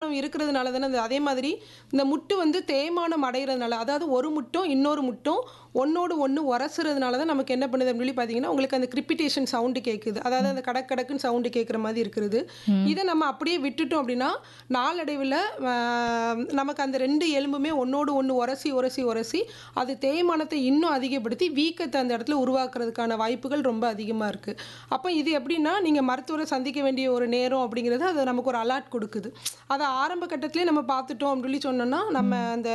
இருக்கிறதுனால தானே அது அதே மாதிரி இந்த முட்டு வந்து தேய்மானம் அடைகிறதுனால அதாவது ஒரு முட்டும் இன்னொரு முட்டும் ஒன்னோடு ஒன்று உரசுறதுனால தான் நமக்கு என்ன பண்ணுது அப்படின்னு சொல்லி பார்த்தீங்கன்னா உங்களுக்கு அந்த கிரிப்பிட்டேஷன் சவுண்டு கேட்குது அதாவது அந்த கடக் கடக்குன்னு சவுண்டு கேட்குற மாதிரி இருக்கிறது இதை நம்ம அப்படியே விட்டுட்டோம் அப்படின்னா நாளடைவில் நமக்கு அந்த ரெண்டு எலும்புமே ஒன்னோடு ஒன்று உரசி உரசி உரசி அது தேய்மானத்தை இன்னும் அதிகப்படுத்தி வீக்கத்தை அந்த இடத்துல உருவாக்குறதுக்கான வாய்ப்புகள் ரொம்ப அதிகமாக இருக்குது அப்போ இது எப்படின்னா நீங்கள் மருத்துவரை சந்திக்க வேண்டிய ஒரு நேரம் அப்படிங்கிறது அது நமக்கு ஒரு அலர்ட் கொடுக்குது அதை ஆரம்ப கட்டத்திலே நம்ம பார்த்துட்டோம் அப்படின்னு சொல்லி சொன்னோம்னா நம்ம அந்த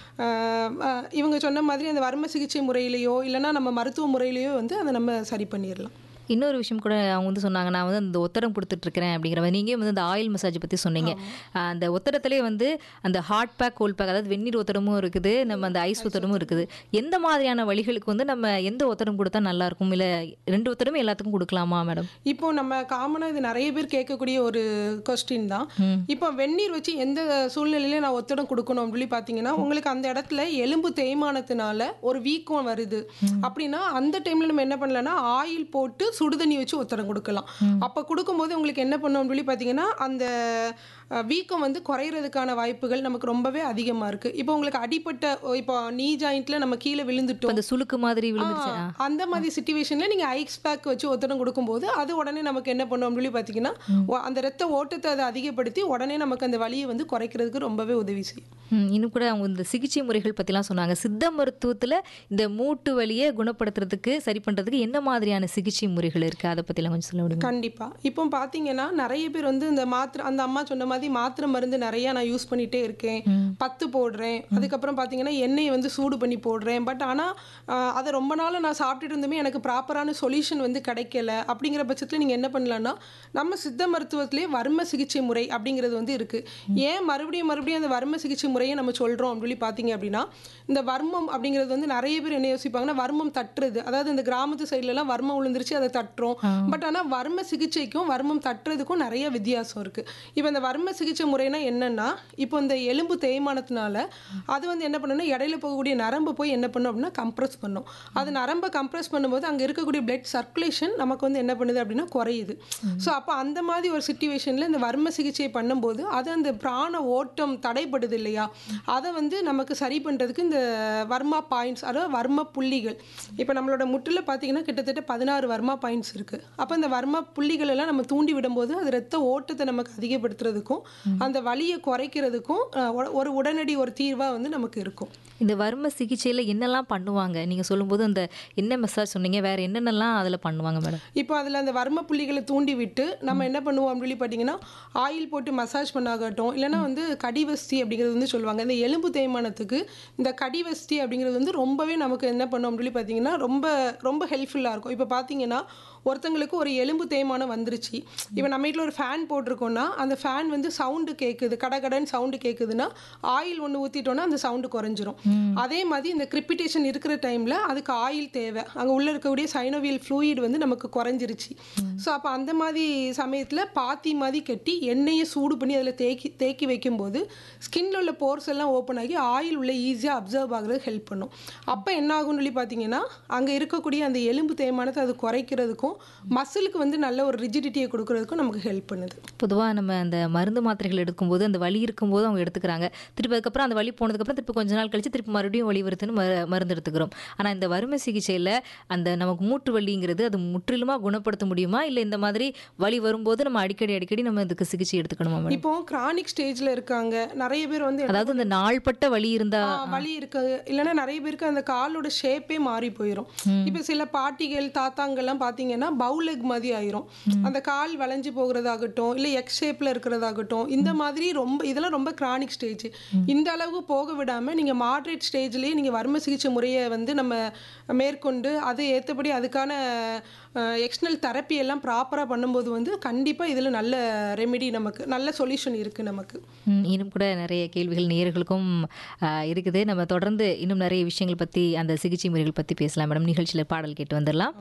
அஹ், அஹ், இவங்க சொன்ன மாதிரி அந்த வர்ம சிகிச்சை முறையிலையோ இல்லைன்னா நம்ம மருத்துவ முறையிலையோ வந்து அதை நம்ம சரி பண்ணிடலாம் இன்னொரு விஷயம் கூட அவங்க வந்து சொன்னாங்க நான் வந்து அந்த ஒத்தடம் கொடுத்துட்டு இருக்கிறேன் அப்படிங்கிற மாதிரி நீங்கள் வந்து அந்த ஆயில் மசாஜ் பற்றி சொன்னீங்க ஆஹ் அந்த ஒத்தடத்திலே வந்து அந்த ஹாட் பேக் கோல்ட் பேக் அதாவது வெந்நீர் ஒத்தடமும் இருக்குது நம்ம அந்த ஐஸ் ஒத்தடமும் இருக்குது எந்த மாதிரியான வழிகளுக்கு வந்து நம்ம எந்த ஒத்தடம் கொடுத்தா நல்லா இருக்கும் இல்லை ரெண்டு ஒத்தடமும் எல்லாத்துக்கும் கொடுக்கலாமா மேடம் இப்போ நம்ம காமனாக இது நிறைய பேர் கேட்கக்கூடிய ஒரு கொஸ்டின் தான் இப்போ வெந்நீர் வச்சு எந்த சூழ்நிலையில நான் ஒத்தடம் கொடுக்கணும் அப்படின்னு சொல்லி பார்த்தீங்கன்னா உங்களுக்கு அந்த இடத்துல எலும்பு தேய்மானத்தினால ஒரு வீக்கம் வருது அப்படின்னா அந்த டைம்ல நம்ம என்ன பண்ணலாம்னா ஆயில் போட்டு சுடுதண்ணி வச்சு ஒத்தடம் கொடுக்கலாம் அப்போ கொடுக்கும்போது உங்களுக்கு என்ன பண்ணும் அப்படின்னு சொல்லி பார்த்தீங்கன்னா அந்த அஹ், வீக்கம் வந்து குறையிறதுக்கான வாய்ப்புகள் நமக்கு ரொம்பவே அதிகமாக இருக்கு இப்போ உங்களுக்கு அடிப்பட்ட இப்போ நீ ஜாயிண்ட்ல நம்ம கீழே விழுந்துட்டோம் அந்த சுளுக்கு மாதிரி விழுந்துருச்சு ஆ, அந்த மாதிரி சுச்சுவேஷன்ல நீங்க ஐஸ் பேக் வச்சு ஒத்தடம் கொடுக்கும்போது அது உடனே நமக்கு என்ன பண்ணும் அப்படின்னு சொல்லி பார்த்தீங்கன்னா ஒ- அந்த ரத்த ஓட்டத்தை அதை அதிகப்படுத்தி உடனே நமக்கு அந்த வலியை வந்து குறைக்கிறதுக்கு ரொம்பவே உதவி செய்யும் ம், இன்னும் கூட அவங்க இந்த சிகிச்சை முறைகள் பற்றிலாம் சொன்னாங்க சித்த மருத்துவத்தில் இந்த மூட்டு வலியை குணப்படுத்துறதுக்கு சரி பண்ணுறதுக்கு என்ன மாதிரியான சிகிச்சை முறைகள் இருக்குது அதை பற்றிலாம் கொஞ்சம் சொல்ல முடியுமா கண்டிப்பா இப்போ பாத்தீங்கன்னா நிறைய பேர் வந்து இந்த மாத்திரை அந்த அம்மா சொன்ன மாதிரி மாத்திரை மருந்து நிறைய நான் யூஸ் பண்ணிட்டே இருக்கேன் பத்து போடுறேன் அதுக்கப்புறம் பாத்தீங்கன்னா எண்ணெயை வந்து சூடு பண்ணி போடுறேன் பட் ஆனா ஆஹ், அதை ரொம்ப நாள் நான் சாப்பிட்டுட்டு இருந்துமே எனக்கு ப்ராப்பரான சொல்யூஷன் வந்து கிடைக்கல அப்படிங்கிற பட்சத்துல நீங்க என்ன பண்ணலாம்னா நம்ம சித்த மருத்துவத்திலே வர்ம சிகிச்சை முறை அப்படிங்கிறது வந்து இருக்கு ஏன் மறுபடியும் மறுபடியும் அந்த வர்ம சிகிச்சை முறையை நம்ம சொல்றோம் அப்படின்னு சொல்லி பாத்தீங்க அப்படின்னா இந்த வர்மம் அப்படிங்கிறது வந்து நிறைய பேர் என்ன யோசிப்பாங்கன்னா வர்மம் தட்டுறது அதாவது இந்த கிராமத்து சைடுல எல்லாம் வர்மம் விழுந்துருச்சு அதை தட்டுறோம் பட் ஆனா வர்ம சிகிச்சைக்கும் வர்மம் தட்டுறதுக்கும் நிறைய வித்தியாசம் இருக்கு இப்போ இந்த வர்ம சிகிச்சை முறைனா என்னன்னா இப்போ இந்த எலும்பு தேய்மானத்தினால அது வந்து என்ன பண்ணுன்னா இடையில போகக்கூடிய நரம்பு போய் என்ன பண்ணும் அப்படின்னா கம்ப்ரஸ் பண்ணும் அது நரம்பை கம்ப்ரஸ் பண்ணும்போது அங்க இருக்கக்கூடிய பிளட் சர்க்குலேஷன் நமக்கு வந்து என்ன பண்ணுது அப்படின்னா குறையுது ஸோ அப்போ அந்த மாதிரி ஒரு சுச்சுவேஷன்ல இந்த வர்ம சிகிச்சை பண்ணும்போது அது அந்த பிராண ஓட்டம் தடைப்படுது இல்லையா அதை வந்து நமக்கு சரி பண்றதுக்கு இந்த வர்மா பாயிண்ட்ஸ் அதாவது வர்ம புள்ளிகள் இப்போ நம்மளோட முட்டில் பார்த்தீங்கன்னா கிட்டத்தட்ட பதினாறு வர்மா பாயிண்ட்ஸ் இருக்கு அப்போ இந்த வர்ம புள்ளிகள் எல்லாம் நம்ம தூண்டி விடும்போது அது ரத்த ஓட்டத்தை நமக்கு அதிகப்படுத்துறதுக்கும் அந்த வலியை குறைக்கிறதுக்கும் அஹ், ஒரு- ஒரு உடனடி ஒரு தீர்வா வந்து நமக்கு இருக்கும் இந்த வர்ம சிகிச்சையில் என்னெல்லாம் பண்ணுவாங்க நீங்கள் சொல்லும்போது அந்த என்ன மெசேஜ் சொன்னீங்க வேற என்னென்னலாம் அதில் பண்ணுவாங்க மேடம் இப்போ அதில் அந்த வர்ம புள்ளிகளை தூண்டி விட்டு நம்ம என்ன பண்ணுவோம் அப்படின்னு சொல்லி பார்த்தீங்கன்னா ஆயில் போட்டு மசாஜ் பண்ணாகட்டும் இல்லைன்னா வந்து கடிவஸ்தி அப்படிங்கிறது வந்து சொல்லுவாங்க இந்த எலும்பு தேய்மானத்துக்கு இந்த கடிவஸ்தி அப்படிங்கிறது வந்து ரொம்பவே நமக்கு என்ன பண்ணும் அப்படின்னு சொல்லி பார்த்தீங்கன்னா ரொம்ப ரொம்ப ஹெல்ப்ஃபுல்லாக இருக்கும் இப்போ பார்த்தீங்கன்னா ஒருத்தங்களுக்கு ஒரு எலும்பு தேய்மானம் வந்துருச்சு இப்போ நம்ம வீட்டில் ஒரு ஃபேன் போட்டிருக்கோம்னா அந்த ஃபேன் வந்து சவுண்டு கேட்குது கடகடன்னு சவுண்டு கேட்குதுன்னா ஆயில் ஒன்று ஊற்றிட்டோன்னா அந்த சவுண்டு குறைஞ்சிரும் அதே மாதிரி இந்த கிரிப்பிட்டேஷன் இருக்கிற டைமில் அதுக்கு ஆயில் தேவை அங்கே உள்ளே இருக்கக்கூடிய சைனோவியல் ஃப்ளூயிட் வந்து நமக்கு குறைஞ்சிருச்சு ஸோ அப்போ அந்த மாதிரி சமயத்தில் பாத்தி மாதிரி கட்டி எண்ணெயை சூடு பண்ணி அதில் தேக்கி தேக்கி வைக்கும்போது ஸ்கின்ல உள்ள போர்ஸ் எல்லாம் ஓப்பன் ஆகி ஆயில் உள்ள ஈஸியாக அப்சர்வ் ஆகுறது ஹெல்ப் பண்ணும் அப்போ என்ன ஆகும்னு சொல்லி பார்த்தீங்கன்னா அங்கே இருக்கக்கூடிய அந்த எலும்பு தேய்மானத்தை அது குறைக்கிறதுக்கும் மசிலுக்கு வந்து நல்ல ஒரு ரிஜிடிட்டியை கொடுக்கறதுக்கும் நமக்கு ஹெல்ப் பண்ணுது பொதுவாக நம்ம அந்த மருந்து மாத்திரைகள் எடுக்கும்போது அந்த வலி இருக்கும்போது அவங்க எடுத்துக்கிறாங்க திருப்பி அதுக்கப்புறம் அந்த வலி போனதுக்கப்புறம் திருப்பி கொஞ்ச நாள் கழிச்சு திருப்பி மறுபடியும் வலி வருதுன்னு மரு- மருந்து எடுத்துக்கிறோம் ஆனால் இந்த வறுமை சிகிச்சையில் அந்த நமக்கு மூட்டு வலிங்கிறது அது முற்றிலுமா குணப்படுத்த முடியுமா இல்லை இந்த மாதிரி வலி வரும்போது நம்ம அடிக்கடி அடிக்கடி நம்ம இதுக்கு சிகிச்சை எடுத்துக்கணுமா மேடம் இப்போ கிரானிக் ஸ்டேஜ்ல இருக்காங்க நிறைய பேர் வந்து அதாவது இந்த நாள்பட்ட வலி இருந்தா ஆ, வலி இருக்கு இல்லைன்னா நிறைய பேருக்கு அந்த காலோட ஷேப்பே மாறி போயிடும் இப்போ சில பாட்டிகள் தாத்தாங்கெல்லாம் பார்த்தீங்கன்னா பவுலெக் மாதிரி ஆயிரும் அந்த கால் வளைஞ்சு போகிறதாகட்டும் இல்லை எக்ஸ் ஷேப்ல இருக்கிறதாகட்டும் இந்த மாதிரி ரொம்ப இதெல்லாம் ரொம்ப கிரானிக் ஸ்டேஜ் இந்த அளவுக்கு போக விடாம நீங்க மாட்ரேட் ஸ்டேஜ்லயே நீங்க வர்ம சிகிச்சை முறையை வந்து நம்ம மேற்கொண்டு அதை ஏற்றபடி அதுக்கான எக்ஸ்டர்னல் தெரப்பி எல்லாம் ப்ராப்பராக பண்ணும்போது வந்து கண்டிப்பா இதுல நல்ல ரெமெடி நமக்கு நல்ல சொல்யூஷன் இருக்கு நமக்கு ம், இன்னும் கூட நிறைய கேள்விகள் நேயர்களுக்கும் ஆ, இருக்குது நம்ம தொடர்ந்து இன்னும் நிறைய விஷயங்கள் பற்றி அந்த சிகிச்சை முறைகள் பற்றி பேசலாம் மேடம் நிகழ்ச்சியில் பாடல் கேட்டு வந்துடலாம்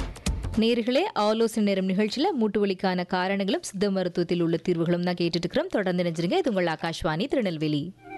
நேர்களே ஆலோசனை நேரம் நிகழ்ச்சியில் மூட்டு வலிக்கான காரணங்களும் சித்த மருத்துவத்தில் உள்ள தீர்வுகளும் தான் கேட்டுட்டு இருக்கிறோம் தொடர்ந்து நினைச்சிருங்க இது உங்கள் ஆகாஷ்வாணி திருநெல்வேலி